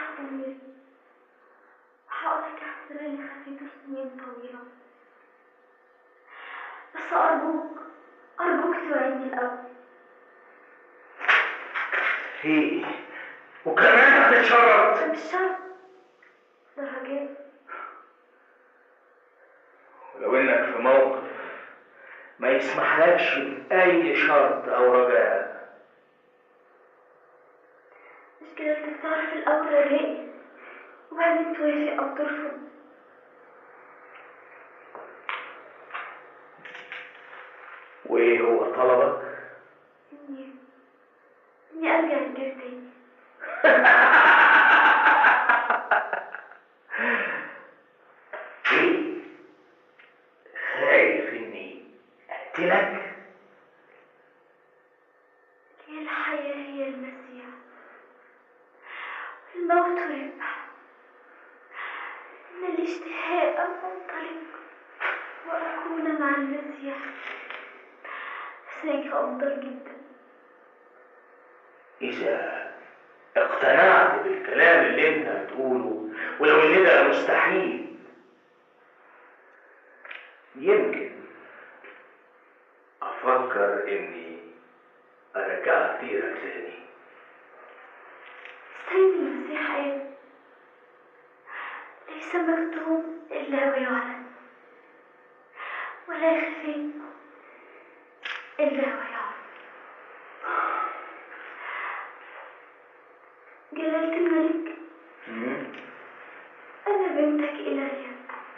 هقول هقولك احسن اللي خفيته سنين طويلة بس أرجوك أرجوك توعدني الأول هي وكمان هتتشرط ده مش شرط ده رجاء ولو انك في موقف ما يسمحلكش بأي شرط أو رجاء مش كده انت تعرف الأول رجاء وبعدين توافق أو ترفض وإيه هو طلبك؟ إني إني أرجع البيت تاني إيه؟ خايف إني أقتلك؟ هي الحياة هي المسيح الموت ربح إن الاشتهاء أن أنطلق وأكون مع المسيح ذلك أفضل جدا إذا اقتنعت بالكلام اللي أنت هتقوله ولو إن ده مستحيل يمكن أفكر إني أرجعك ديرك تاني سيد المسيح قال ليس مكتوب إلا ويعلن ولا يخفي إلا ويعلن جلالة الملك